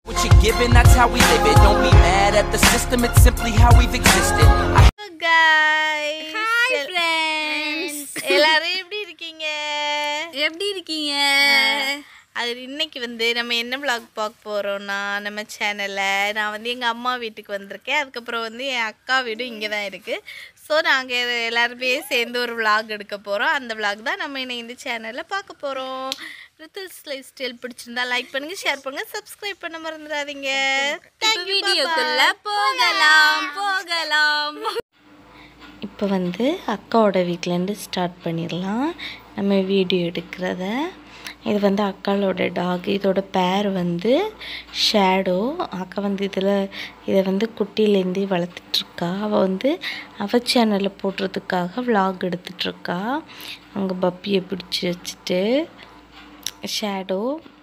What you're given, that's how we live it. Don't be mad at the system, it's simply how we've existed. I guys hi friends எல்லாரும் எப்படி இருக்கீங்க எப்படி இருக்கீங்க அது இன்னைக்கு வந்து நம்ம என்ன vlog பார்க்க போகிறோம்னா நம்ம சேனலில் நான் வந்து எங்கள் அம்மா வீட்டுக்கு வந்திருக்கேன் அதுக்கப்புறம் வந்து என் அக்கா வீடும் இங்கே தான் இருக்குது ஸோ நாங்கள் எல்லாருமே சேர்ந்து ஒரு vlog எடுக்க போகிறோம் அந்த vlog தான் நம்ம இன்னைக்கு இந்த சேனலில் பார்க்க போகிறோம் ரித்தல்ஸ் லைஃப் ஸ்டைல் பிடிச்சிருந்தா லைக் பண்ணுங்கள் ஷேர் பண்ணுங்கள் சப்ஸ்கிரைப் பண்ண மறந்துடாதீங்க தேங்க்யூ வீடியோக்குள்ள போகலாம் போகலாம் இப்போ வந்து அக்காவோட வீட்டிலேருந்து ஸ்டார்ட் பண்ணிடலாம் நம்ம வீடியோ எடுக்கிறத இது வந்து அக்காளோட டாக் இதோட பேர் வந்து ஷேடோ அக்கா வந்து இதில் இதை வந்து குட்டியிலேருந்தே வளர்த்துட்ருக்கா அவள் வந்து அவ சேனலில் போடுறதுக்காக vlog எடுத்துட்ருக்கா அவங்க பப்பியை பிடிச்சி வச்சுட்டு ஷேடோ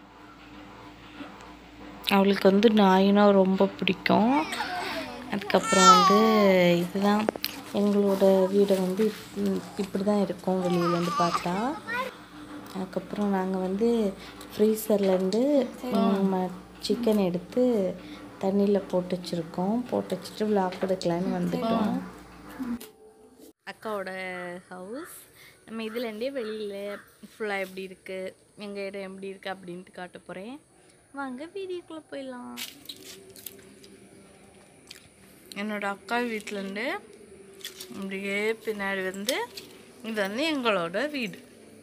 அவளுக்கு வந்து நாயினா ரொம்ப பிடிக்கும் அதுக்கப்புறம் வந்து இதுதான் எங்களோட வீடு வந்து இப்படி தான் இருக்கும் வெளியிலேருந்து பார்த்தா அதுக்கப்புறம் நாங்கள் வந்து ஃப்ரீசர்லேருந்து சிக்கன் எடுத்து தண்ணியில் போட்டு வச்சுருக்கோம் போட்டு வச்சுட்டு விளாக் எடுக்கலான்னு வந்துட்டோம் அக்காவோட ஹவுஸ் நம்ம இதுலேருந்தே வெளியில் ஃபுல்லாக எப்படி இருக்குது எங்கள் இடம் எப்படி இருக்குது அப்படின்ட்டு காட்ட போகிறேன் வாங்க வீடியோக்குள்ளே போயிடலாம் என்னோட அக்கா வீட்டிலேருந்து அப்படியே பின்னாடி வந்து இது வந்து எங்களோட வீடு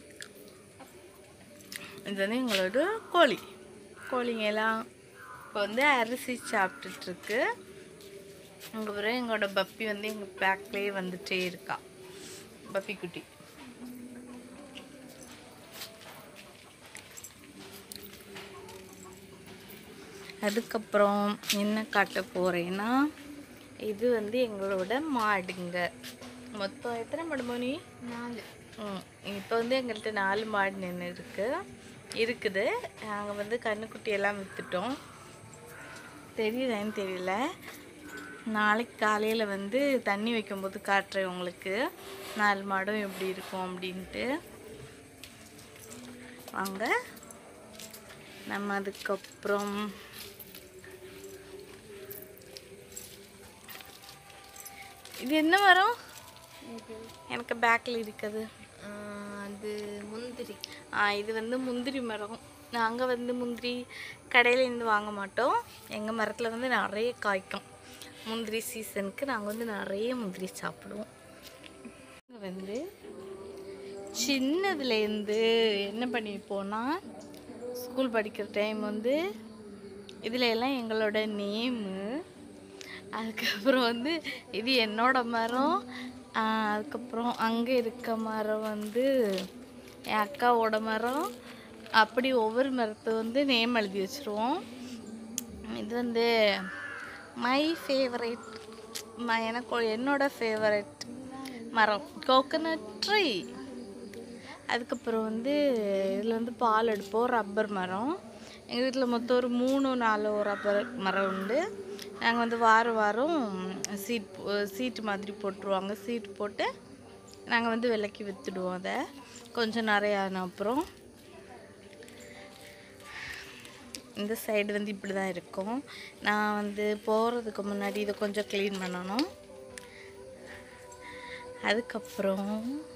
இது வந்து எங்களோட கோழி கோழிங்க எல்லாம் இப்போ வந்து அரிசி சாப்பிட்டுட்ருக்கு அங்கே பிறகு எங்களோட பப்பி வந்து எங்கள் பேக்லேயே வந்துட்டே இருக்கா பப்பி குட்டி அதுக்கப்புறம் என்ன காட்ட போகிறேன்னா இது வந்து எங்களோட மாடுங்க மொத்தம் எத்தனை மாடு மணி நாலு ம் இப்போ வந்து எங்கள்கிட்ட நாலு மாடு நின்று இருக்கு இருக்குது நாங்கள் வந்து கண்ணுக்குட்டி எல்லாம் விற்றுட்டோம் தெரியுதான்னு தெரியல நாளைக்கு காலையில் வந்து தண்ணி வைக்கும்போது காட்டுறேன் உங்களுக்கு நாலு மாடும் எப்படி இருக்கும் அப்படின்ட்டு வாங்க நம்ம அதுக்கப்புறம் இது என்ன மரம் எனக்கு பேக்கில் இருக்குது அது முந்திரி ஆ இது வந்து முந்திரி மரம் நாங்கள் வந்து முந்திரி கடையிலேருந்து வாங்க மாட்டோம் எங்கள் மரத்தில் வந்து நிறைய காய்க்கும் முந்திரி சீசனுக்கு நாங்கள் வந்து நிறைய முந்திரி சாப்பிடுவோம் இங்க வந்து சின்னதுலேருந்து என்ன பண்ணியிருப்போம்னா ஸ்கூல் படிக்கிற டைம் வந்து இதில் எல்லாம் எங்களோட நேமு அதுக்கப்புறம் வந்து இது என்னோட மரம் ஆஹ் அதுக்கப்புறம் அங்கே இருக்க மரம் வந்து என் அக்காவோட மரம் அப்படி ஒவ்வொரு மரத்தை வந்து நேம் எழுதி வச்சுருவோம் இது வந்து மை ஃபேவரட் எனக்கு என்னோட ஃபேவரட் மரம் கோகனட் ட்ரீ அதுக்கப்புறம் வந்து இதில் வந்து பால் எடுப்போம் ரப்பர் மரம் எங்கள் வீட்டில் மொத்தம் ஒரு மூணு நாலு ரப்பர் மரம் உண்டு நாங்கள் வந்து வாரம் வாரம் சீட் சீட்டு மாதிரி போட்டுருவாங்க சீட் போட்டு நாங்கள் வந்து விலைக்கு விற்றுடுவோம் அதை கொஞ்சம் நிறைய ஆன அப்புறம் இந்த சைடு வந்து இப்படி தான் இருக்கும் நான் வந்து போகிறதுக்கு முன்னாடி இதை கொஞ்சம் க்ளீன் பண்ணணும் அதுக்கப்புறம்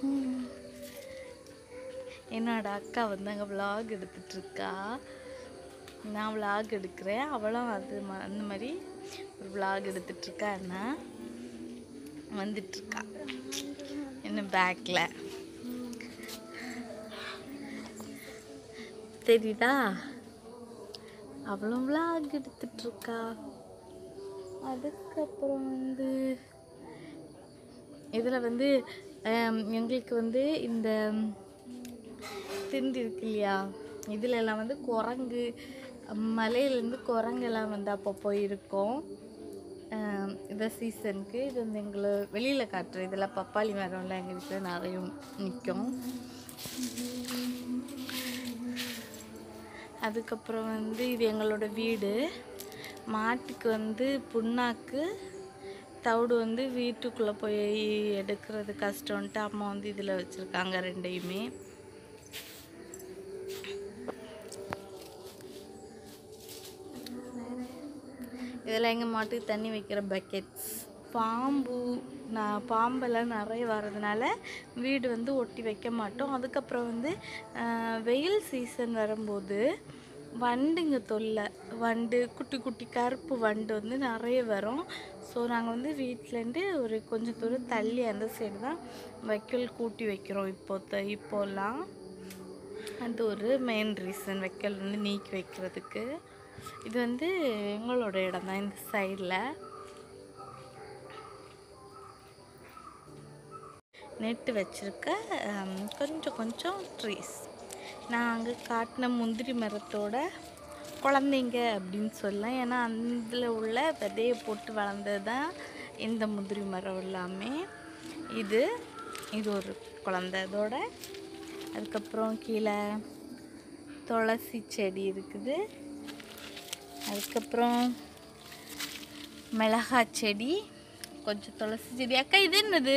என்னோட அக்கா வந்து அங்கே vlog எடுத்துட்டு இருக்கா நான் vlog எடுக்கிறேன் அவளும் அது ம- அந்த மாதிரி ஒரு vlog எடுத்துட்டு இருக்கா என்ன வந்துட்டுருக்கா என்ன பேக்கில் தெரியுதா அவளும் vlog எடுத்துட்டு இருக்கா அதுக்கப்புறம் வந்து இதில் வந்து ஹம், எங்களுக்கு வந்து இந்த திண்டு இருக்கு இல்லையா இதுல எல்லாம் வந்து குரங்கு மலையிலேருந்து குரங்கெல்லாம் வந்து அப்பப்போ இருக்கும் ஆம், இந்த சீசனுக்கு இது வந்து எங்களை வெளியில் காட்டுற இதெல்லாம் பப்பாளி மரம்லாம் எங்கள் வீட்டில் நிறைய நிற்கும் அதுக்கப்புறம் வந்து இது எங்களோட வீடு மாட்டுக்கு வந்து புண்ணாக்கு தவிடு வந்து வீட்டுக்குள்ளே போய் எடுக்கிறது கஷ்டம்ன்ட்டு அம்மா வந்து இதில் வச்சுருக்காங்க ரெண்டையுமே வேற இதெல்லாம் எங்கள் மாட்டுக்கு தண்ணி வைக்கிற பக்கெட்ஸ் பாம்பு நான் பாம்பெல்லாம் நிறைய வர்றதுனால வீடு வந்து ஒட்டி வைக்க மாட்டோம் அதுக்கப்புறம் வந்து ஆஹ், வெயில் சீசன் வரும்போது வண்டுங்க தொல்லை வண்டு குட்டி குட்டி கருப்பு வண்டு வந்து நிறைய வரும் ஸோ நாங்கள் வந்து வீட்டிலேருந்து ஒரு கொஞ்சம் தூரம் தள்ளி அந்த சைடு தான் வைக்கோல் கூட்டி வைக்கிறோம் இப்போ த- இப்போல்லாம் அது ஒரு மெயின் ரீசன் வைக்கோல் வந்து நீக்கி வைக்கிறதுக்கு இது வந்து எங்களோட இடம் தான் இந்த சைடில் நெட்டு வச்சுருக்க ஹம், கொஞ்சம் கொஞ்சம் ட்ரீஸ் நான் அங்கே காட்டின முந்திரி மரத்தோட குழந்தைங்க அப்படின்னு சொல்லலாம் ஏன்னா அதில் உள்ள விதையை போட்டு வளர்ந்தது தான் இந்த முந்திரி மரம் எல்லாமே இது இது ஒரு குழந்தை அதோட அதுக்கப்புறம் கீழே துளசி செடி இருக்குது அதுக்கப்புறம் மிளகாய் செடி கொஞ்சம் துளசி செடி அக்கா இது என்னது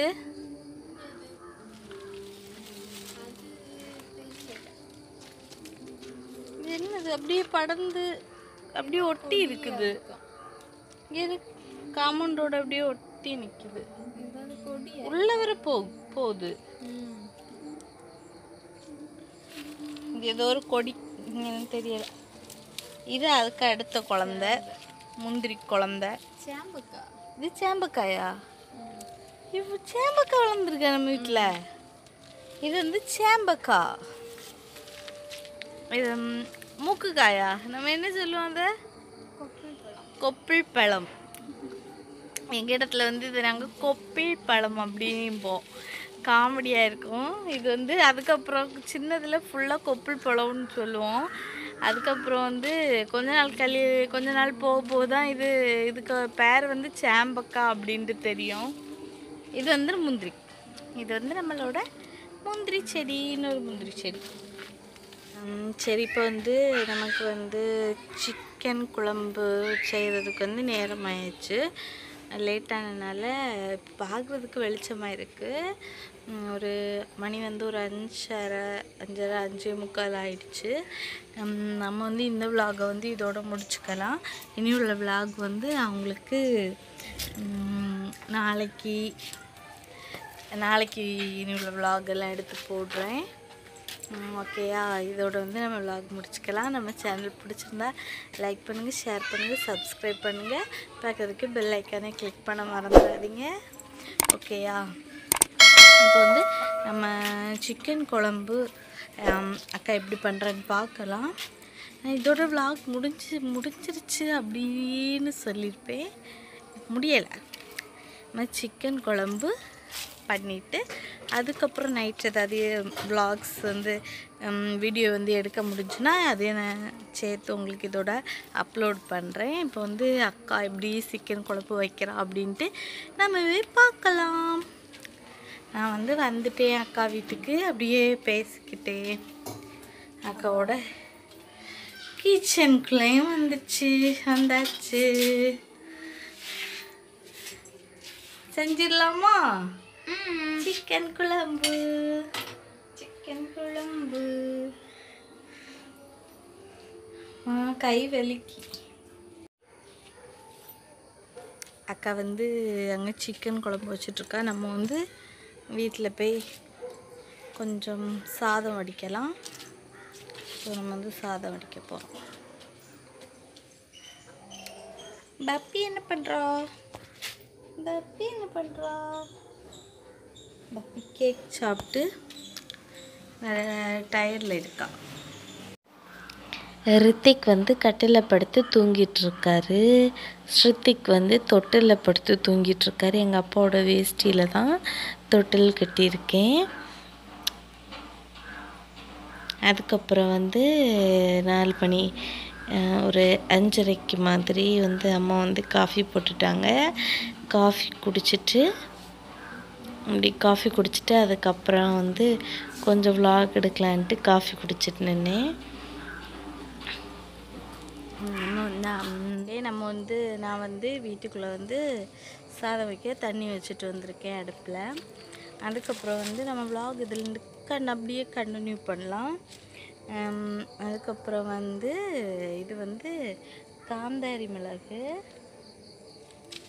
இது என்னது அப்படியே படர்ந்து அப்படியே ஒட்டி இருக்குது இது காம்பவுண்டோட அப்படியே ஒட்டி நிக்குது உள்ள வர போ போகுது இது ஏதோ ஒரு கொடி என்னன்னு தெரியல இது அதுக்கு அடுத்த குழந்தை முந்திரி குழந்தை சாம்பக்கா இது சேம்பக்காயா இப்போ சேம்பக்காய் வளர்ந்துருக்கா நம்ம வீட்டில் இது வந்து சேம்பக்காய் இது ம், மூக்குக்காயா நம்ம என்ன சொல்லுவோம் அதை கொப்பிள் பழம் எங்கள் இடத்துல வந்து இது நாங்கள் கொப்பிள் பழம் அப்படிம்போம் காமெடியாக இருக்கும் இது வந்து அதுக்கப்புறம் சின்னதில் ஃபுல்லாக கொப்பிள் பழம்னு சொல்லுவோம் அதுக்கப்புறம் வந்து கொஞ்ச நாள் கழி கொஞ்ச நாள் போக போக தான் இது இதுக்கு பேர் வந்து சேம்பக்கா அப்படின்ட்டு தெரியும் இது வந்து முந்திரி இது வந்து நம்மளோட முந்திரி செடின்னு ஒரு முந்திரி செடி ம், சரி இப்போ வந்து நமக்கு வந்து சிக்கன் குழம்பு செய்கிறதுக்கு வந்து நேரம் ஆயிடுச்சு லேட்டானனால பார்க்குறதுக்கு வெளிச்சமாக இருக்குது ஒரு மணி வந்து ஒரு அஞ்சரை அஞ்சரை அஞ்சே முக்கால் ஆயிடுச்சு ம், நம்ம வந்து இந்த விலாகை வந்து இதோட முடிச்சுக்கலாம் இனி உள்ள விலாக் வந்து அவங்களுக்கு ம், நாளைக்கு நாளைக்கு இனி உள்ள vlog எல்லாம் எடுத்து போடுறேன் ம், ஓகேயா இதோட வந்து நம்ம vlog முடிச்சுக்கலாம் நம்ம சேனல் பிடிச்சிருந்தா லைக் பண்ணுங்கள் ஷேர் பண்ணுங்கள் சப்ஸ்கிரைப் பண்ணுங்கள் பார்க்கறதுக்கு பெல் ஐக்கானே கிளிக் பண்ண மறந்துடாதீங்க ஓகேயா இப்போ வந்து நம்ம சிக்கன் குழம்பு ஆம், அக்கா எப்படி பண்ணுறேன்னு பார்க்கலாம் நான் இதோட vlog முடிஞ்சு முடிஞ்சிருச்சு அப்படின்னு சொல்லியிருப்பேன் முடியலை நம்ம சிக்கன் குழம்பு பண்ணிவிட்டு அதுக்கப்புறம் நைட் ஏதாவது vlogs வந்து வீடியோ வந்து எடுக்க முடிஞ்சுன்னா அதே நான் சேர்த்து உங்களுக்கு இதோட அப்லோட் பண்ணுறேன் இப்போ வந்து அக்கா எப்படி சிக்கன் குழம்பு வைக்கிறா அப்படின்ட்டு நம்மவே பார்க்கலாம் நான் வந்து வந்துட்டேன் அக்கா வீட்டுக்கு அப்படியே பேசிக்கிட்டே அக்காவோட கிச்சனுக்குள்ளேயும் வந்துச்சு வந்தாச்சு செஞ்சிடலாமா சிக்கன் குழம்பு சிக்கன் குழம்பு ஆ, கை வலிக்கு அக்கா வந்து அங்கே சிக்கன் குழம்பு வச்சிட்ருக்கா நம்ம வந்து வீட்டில் போய் கொஞ்சம் சாதம் வடிக்கலாம் ஸோ நம்ம வந்து சாதம் வடிக்க போகிறோம் பப்பி என்ன பண்ணுறா பப்பி என்ன பண்ணுறா பப்பி கேக் சாப்பிட்டு டயர்டில் இருக்கா ரித்திக் வந்து கட்டிலில் படுத்து தூங்கிட்டு இருக்காரு ஸ்ருத்திக் வந்து தொட்டிலில் படுத்து தூங்கிட்டு இருக்காரு எங்கள் அப்பாவோட வேஷ்டியில் தான் தொட்டில் கட்டியிருக்கேன் அதுக்கப்புறம் வந்து நாலு மணி அஹ், ஒரு அஞ்சரைக்கு மாதிரி வந்து அம்மா வந்து காஃபி போட்டுட்டாங்க காஃபி குடிச்சிட்டு அப்படி காஃபி குடிச்சிட்டு அதுக்கப்புறம் வந்து கொஞ்சம் vlog எடுக்கலான்ட்டு காஃபி குடிச்சிட்டு நின்னேன் நம்ம நான் வந்து நம்ம வந்து நான் வந்து வீட்டுக்குள்ளே வந்து சாதம் வைக்க தண்ணி வச்சுட்டு வந்திருக்கேன் அடுப்பில் அதுக்கப்புறம் வந்து நம்ம vlog இதுலேருந்து கண் அப்படியே கண்டினியூ பண்ணலாம் ஹம், அதுக்கப்புறம் வந்து இது வந்து காந்தாரி மிளகு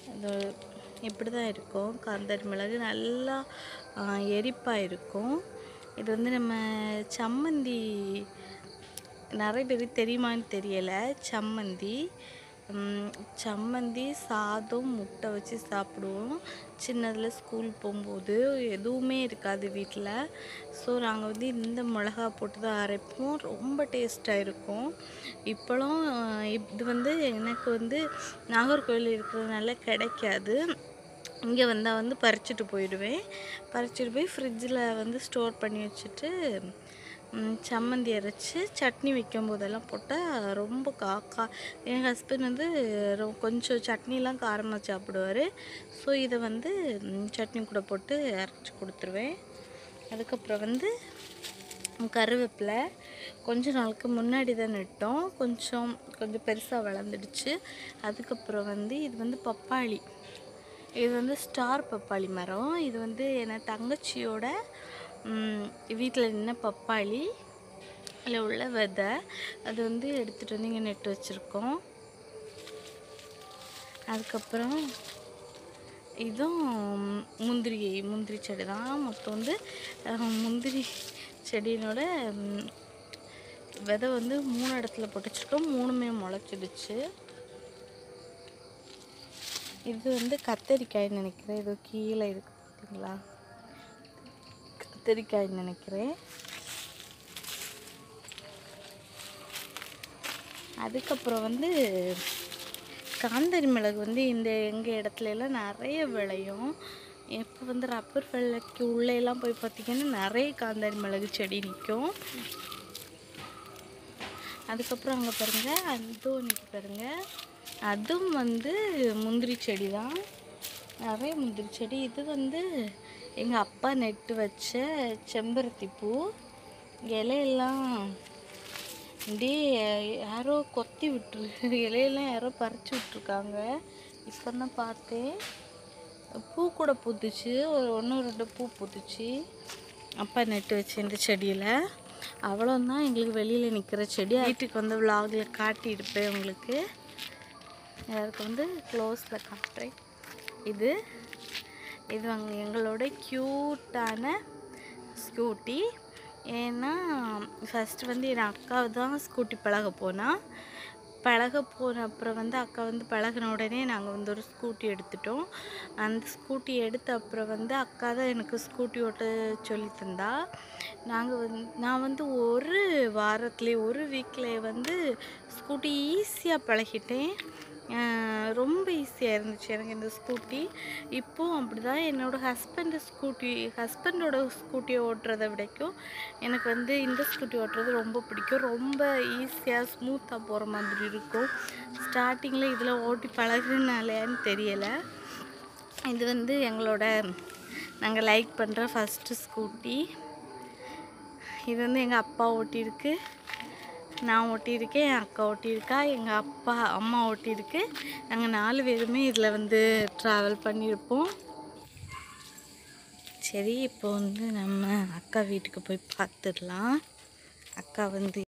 அது இப்படி தான் இருக்கும் காந்தாரி மிளகு நல்லா எரிப்பாக இருக்கும் இது வந்து நம்ம சம்மந்தி நிறைய பேருக்கு தெரியுமான்னு தெரியலை சம்மந்தி ம், சம்மந்தி சாதம் முட்டை வச்சு சாப்பிடுவோம் சின்னதில் ஸ்கூல் போகும்போது எதுவுமே இருக்காது வீட்டில் ஸோ நாங்கள் வந்து இந்த மிளகா போட்டு தான் அரைப்போம் ரொம்ப டேஸ்ட்டாக இருக்கும் இப்போலாம் இது வந்து எனக்கு வந்து நாகர்கோவில் இருக்கிறதுனால கிடைக்காது இங்கே வந்தால் வந்து பறிச்சுட்டு போயிடுவேன் பறிச்சுட்டு போய் ஃப்ரிட்ஜில் வந்து ஸ்டோர் பண்ணி வச்சுட்டு ம், சம்மந்தி அரைச்சி சட்னி வைக்கும் போதெல்லாம் போட்டால் ரொம்ப கா கா என் ஹஸ்பண்ட் வந்து ரொ- கொஞ்சம் சட்னிலாம் காரமாக சாப்பிடுவார் ஸோ இதை வந்து ம், சட்னி கூட போட்டு அரைச்சி கொடுத்துருவேன் அதுக்கப்புறம் வந்து கருவேப்பிலை கொஞ்ச நாளுக்கு முன்னாடி தான் நட்டோம் கொஞ்சம் கொஞ்சம் பெருசாக வளர்ந்துடுச்சு அதுக்கப்புறம் வந்து இது வந்து பப்பாளி இது வந்து ஸ்டார் பப்பாளி மரம் இது வந்து என் தங்கச்சியோட வீட்டில் நின்ன பப்பாளி அதில் உள்ள விதை அது வந்து எடுத்துகிட்டு வந்து இங்கே நட்டு வச்சுருக்கோம் அதுக்கப்புறம் இதுவும் முந்திரி முந்திரி செடி தான் மொத்தம் வந்து அஹ், முந்திரி செடியினோட ம், விதை வந்து மூணு இடத்துல போட்டு வச்சுருக்கோம் மூணுமே முளைச்சிடுச்சு இது வந்து கத்தரிக்காய்ன்னு நினைக்கிறேன் இது கீழே இருக்கு பார்த்தீங்களா கத்தரிக்காய்ன்னு நினைக்கிறேன் அதுக்கப்புறம் வந்து காந்தாரி மிளகு வந்து இந்த எங்கள் இடத்துல எல்லாம் நிறைய விளையும் இப்போ வந்து ரப்பர் வெள்ளைக்கு உள்ளே எல்லாம் போய் பார்த்தீங்கன்னா நிறைய காந்தாரி மிளகு செடி நிற்கும் அதுக்கப்புறம் அங்கே பாருங்க அதுவும் நிற்க பாருங்க அதுவும் வந்து முந்திரி செடி தான் நிறைய முந்திரி செடி இது வந்து எங்கள் அப்பா நெட்டு வச்ச செம்பருத்தி பூ இலையெல்லாம் அப்படியே யாரோ கொத்தி விட்டுரு இலையெல்லாம் யாரோ பறிச்சு விட்ருக்காங்க இப்போ தான் பார்த்தேன் பூ கூட பூத்துச்சு ஒரு ஒன்று ரெண்டு பூ பூத்துச்சு அப்பா நட்டு வச்சு இந்த செடியில் அவ்வளோதான் எங்களுக்கு வெளியில் நிற்கிற செடி வீட்டுக்கு வந்து விலாகில் காட்டியிருப்பேன் உங்களுக்கு யாருக்கு வந்து க்ளோஸில் காட்டுறேன் இது இது அங்கே எங்களோட க்யூட்டான ஸ்கூட்டி ஏன்னா ஃபஸ்ட்டு வந்து என் அக்கா தான் ஸ்கூட்டி பழக போனா பழக போன அப்புறம் வந்து அக்கா வந்து பழகின உடனே நாங்கள் வந்து ஒரு ஸ்கூட்டி எடுத்துட்டோம் அந்த ஸ்கூட்டி எடுத்த அப்புறம் வந்து அக்கா தான் எனக்கு ஸ்கூட்டி ஓட்ட சொல்லி தந்தா நாங்கள் வந்து நான் வந்து ஒரு வாரத்துலேயே ஒரு வீக்லேயே வந்து ஸ்கூட்டி ஈஸியாக பழகிட்டேன் அஹ் ரொம்ப ஈஸியாக இருந்துச்சு எனக்கு இந்த ஸ்கூட்டி இப்போவும் அப்படி தான் என்னோடய ஹஸ்பண்டு ஸ்கூட்டி ஹஸ்பண்டோட ஸ்கூட்டியை ஓட்டுறதை விடைக்கும் எனக்கு வந்து இந்த ஸ்கூட்டி ஓட்டுறது ரொம்ப பிடிக்கும் ரொம்ப ஈஸியாக ஸ்மூத்தாக போகிற மாதிரி இருக்கும் ஸ்டார்டிங்கில் இதில் ஓட்டி பழகுனாலேன்னு தெரியலை இது வந்து எங்களோட நாங்கள் லைக் பண்ணுற ஃபஸ்ட்டு ஸ்கூட்டி இது வந்து எங்கள் அப்பா ஓட்டியிருக்கு நான் ஓட்டியிருக்கேன் என் அக்கா ஓட்டியிருக்கா எங்கள் அப்பா அம்மா ஓட்டியிருக்கு நாங்கள் நாலு பேருமே இதில் வந்து ட்ராவல் பண்ணியிருப்போம் சரி இப்போ வந்து நம்ம அக்கா வீட்டுக்கு போய் பார்த்துடலாம் அக்கா வந்து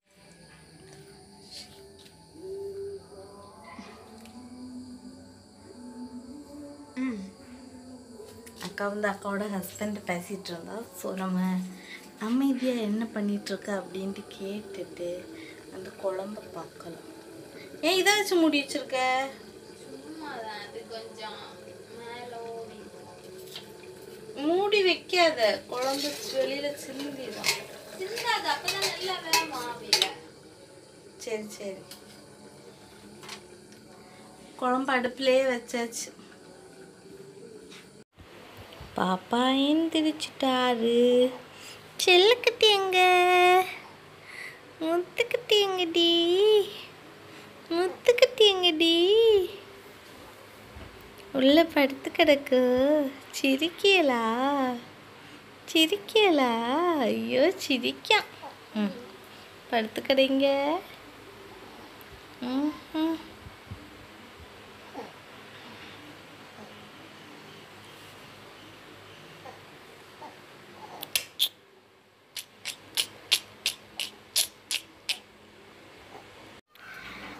அக்கா வந்து அக்காவோட ஹஸ்பண்ட் பேசிகிட்டு இருந்தா ஸோ நம்ம அமைதியாக என்ன பண்ணிட்டு இருக்க அப்படின்ட்டு கேட்டுட்டு அந்த குழம்ப பார்க்கலாம் ஏன் இதை வச்சு மூடி வச்சிருக்க மூடி வைக்காத குழம்பு வெளியில சிந்திடும் சரி சரி குழம்பு அடுப்புலயே வச்சாச்சு பாப்பா எந்திரிச்சிட்டாரு செல்லக்குட்டி எங்க முத்துக்குட்டி எங்கடி முத்துக்குட்டி எங்கடி உள்ள படுத்து கிடக்கு சிரிக்கலா சிரிக்கலா ஐயோ சிரிக்கான் ம் படுத்து கிடங்க ம் ம்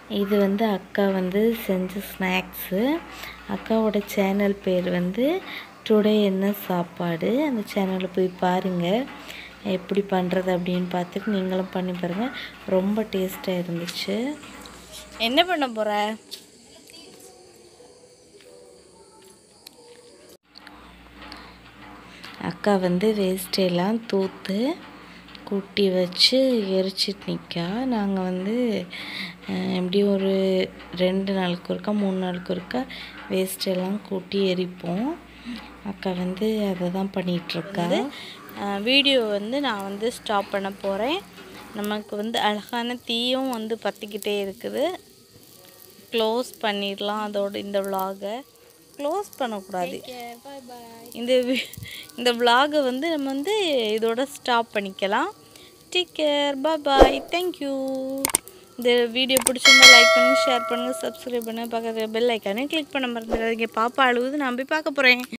இது வந்து அக்கா வந்து செஞ்ச ஸ்நாக்ஸு அக்காவோட சேனல் பேர் வந்து டுடே என்ன சாப்பாடு அந்த சேனலில் போய் பாருங்கள் எப்படி பண்ணுறது அப்படின்னு பார்த்துட்டு நீங்களும் பண்ணி பாருங்கள் ரொம்ப டேஸ்ட்டாக இருந்துச்சு என்ன பண்ண போகிற அக்கா வந்து வேஸ்ட்டையெல்லாம் தூத்து கூட்டி வச்சு எரிச்சிட்டு நிற்கா நாங்கள் வந்து அஹ், எப்படியும் ஒரு ரெண்டு நாளுக்கு ஒருக்கா மூணு நாளுக்கு ஒருக்கா வேஸ்ட்டெல்லாம் கூட்டி எரிப்போம் அக்கா வந்து அதை தான் பண்ணிகிட்ருக்கா வீடியோ வந்து நான் வந்து ஸ்டாப் பண்ண போகிறேன் நமக்கு வந்து அழகான தீயும் வந்து பற்றிக்கிட்டே இருக்குது க்ளோஸ் பண்ணிடலாம் அதோட இந்த vlog-அ க்ளோஸ் பண்ணக்கூடாது இந்த வி- இந்த vlog-அ வந்து நம்ம வந்து இதோட ஸ்டாப் பண்ணிக்கலாம் டேக் கேர் பாய் தேங்க்யூ இந்த வீடியோ பிடிச்சிருந்தா லைக் பண்ணுங்கள் ஷேர் பண்ணுங்கள் சப்ஸ்கிரைப் பண்ணுங்கள் பக்கத்தில் பெல் ஐக்கானே கிளிக் பண்ண மறந்துடாதீங்க பாப்பா அழுவுது நான் போய் பார்க்க போகிறேன்